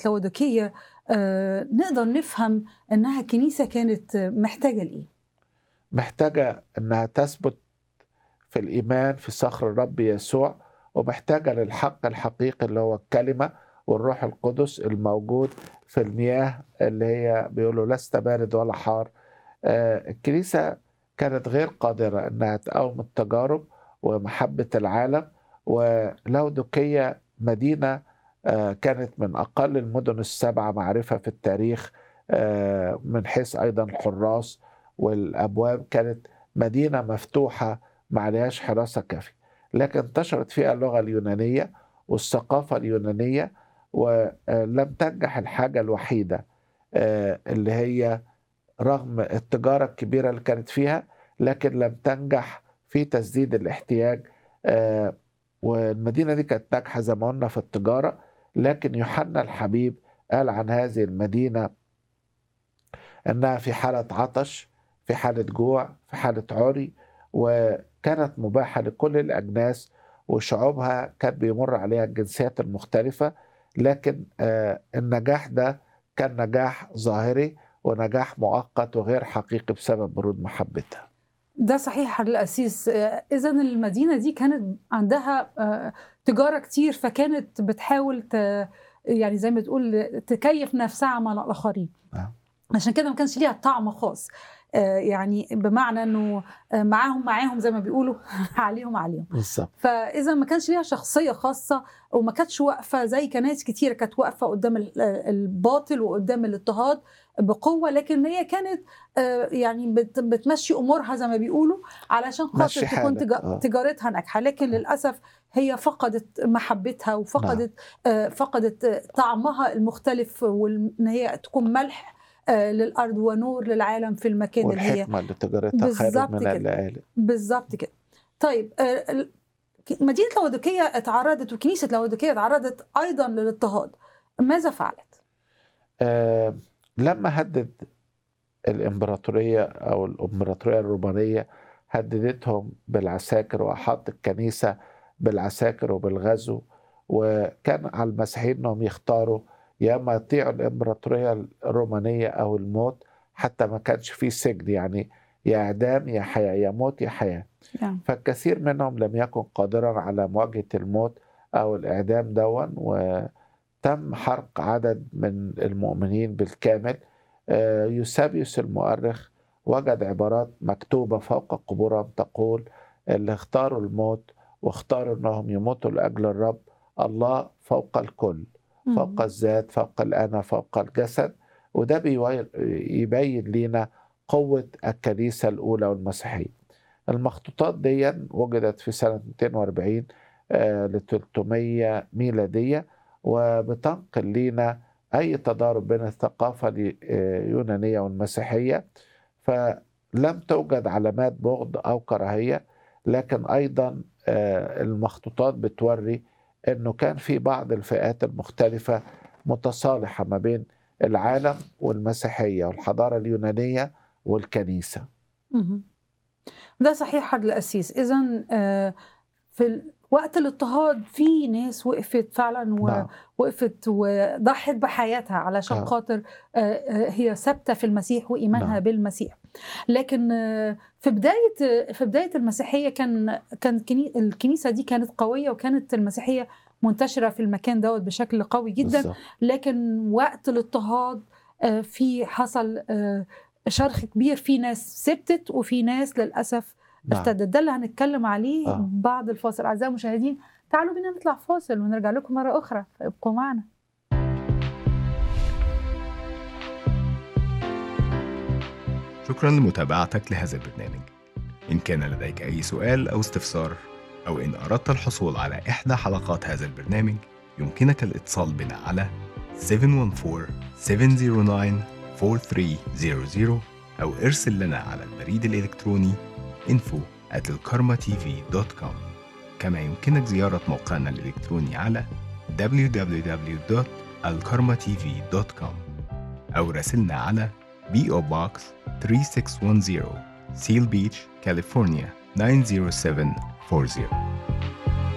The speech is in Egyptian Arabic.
لودوكية آه، نقدر نفهم انها كنيسة كانت محتاجة لايه محتاجة إنها تثبت في الإيمان في صخر الرب يسوع ومحتاجة للحق الحقيقي اللي هو الكلمة والروح القدس الموجود في المياه اللي هي بيقولوا لست بارد ولا حار آه، الكنيسة كانت غير قادرة إنها تقاوم التجارب ومحبة العالم ولودوكية مدينة آه، كانت من أقل المدن السبعة معرفة في التاريخ آه، من حيث أيضا الحراس والأبواب كانت مدينة مفتوحة ما عليهاش حراسة كافية لكن انتشرت فيها اللغة اليونانية والثقافة اليونانية ولم تنجح الحاجة الوحيدة آه، اللي هي رغم التجارة الكبيرة اللي كانت فيها لكن لم تنجح في تسديد الاحتياج آه، والمدينة دي كانت ناجحة زي ما قلنا في التجارة لكن يوحنا الحبيب قال عن هذه المدينة أنها في حالة عطش في حالة جوع في حالة عري وكانت مباحة لكل الأجناس وشعوبها كان بيمر عليها الجنسيات المختلفة لكن آه، النجاح ده كان نجاح ظاهري ونجاح مؤقت وغير حقيقي بسبب برود محبتها ده صحيح الأسيس إذا المدينة دي كانت عندها آه، تجارة كتير فكانت بتحاول ت... يعني زي ما تقول تكيف نفسها مع الآخرين نعم. عشان كده ما كانش ليها طعم خاص آه، يعني بمعنى انه آه، معاهم معاهم زي ما بيقولوا عليهم عليهم بالظبط فاذا ما كانش ليها شخصيه خاصه وما كانتش واقفه زي كنايس كتير كانت واقفه قدام ال- الباطل وقدام الاضطهاد بقوه لكن هي كانت آه، يعني بت- بتمشي امورها زي ما بيقولوا علشان خاطر مشي تكون حالك، تجا- آه. تجارتها ناجحه لكن للاسف هي فقدت محبتها وفقدت آه، فقدت آه، طعمها المختلف وان هي تكون ملح آه، للارض ونور للعالم في المكان اللي هي والحكمة اللي تجارتها خير بالظبط من كده. اللآلئ بالظبط كده طيب آه، ال- ك- مدينة لودوكية اتعرضت وكنيسة لودوكية اتعرضت أيضا للاضطهاد ماذا فعلت؟ آه، لما هدد الإمبراطورية أو الإمبراطورية الرومانية هددتهم بالعساكر وأحاط الكنيسة بالعساكر وبالغزو وكان على المسيحيين أنهم يختاروا يا إما يطيعوا الإمبراطورية الرومانية أو الموت حتى ما كانش فيه سجن يعني يا إعدام يا حياة يا موت يا حياة نعم فالكثير منهم لم يكن قادرا على مواجهة الموت أو الإعدام دون وتم حرق عدد من المؤمنين بالكامل آه، يوسابيوس المؤرخ وجد عبارات مكتوبة فوق قبورهم تقول اللي اختاروا الموت واختاروا انهم يموتوا لاجل الرب الله فوق الكل فوق الذات فوق الانا فوق الجسد وده بيوي- يبين لنا قوة الكنيسة الأولى والمسيحية المخطوطات دي وجدت في سنة 240 ل 300 ميلادية وبتنقل لنا أي تضارب بين الثقافة اليونانية والمسيحية فلم توجد علامات بغض أو كراهية لكن أيضا آه، المخطوطات بتوري أنه كان في بعض الفئات المختلفة متصالحة ما بين العالم والمسيحية والحضارة اليونانية والكنيسة مهم. ده صحيح حد الأسيس إذا في ال- وقت الاضطهاد في ناس وقفت فعلا نعم. ووقفت وضحت بحياتها علشان آه. خاطر آه، آه، هي ثابته في المسيح وايمانها نعم. بالمسيح لكن آه، في بدايه في بدايه المسيحيه كان كان كني- الكنيسه دي كانت قويه وكانت المسيحيه منتشره في المكان دوت بشكل قوي جدا بالظبط. لكن وقت الاضطهاد آه، في حصل آه، شرخ كبير في ناس ثبتت وفي ناس للاسف نعم. ارتدت ده اللي هنتكلم عليه آه. بعد الفاصل اعزائي المشاهدين تعالوا بينا نطلع فاصل ونرجع لكم مره اخرى فابقوا معنا شكرا لمتابعتك لهذا البرنامج إن كان لديك أي سؤال أو استفسار أو إن أردت الحصول على إحدى حلقات هذا البرنامج يمكنك الاتصال بنا على 714-709-4300 أو ارسل لنا على البريد الإلكتروني info at الكارما-tv.com كما يمكنك زيارة موقعنا الإلكتروني على www.alkarmatv.com أو راسلنا على PO Box 3610 Seal Beach, California 90740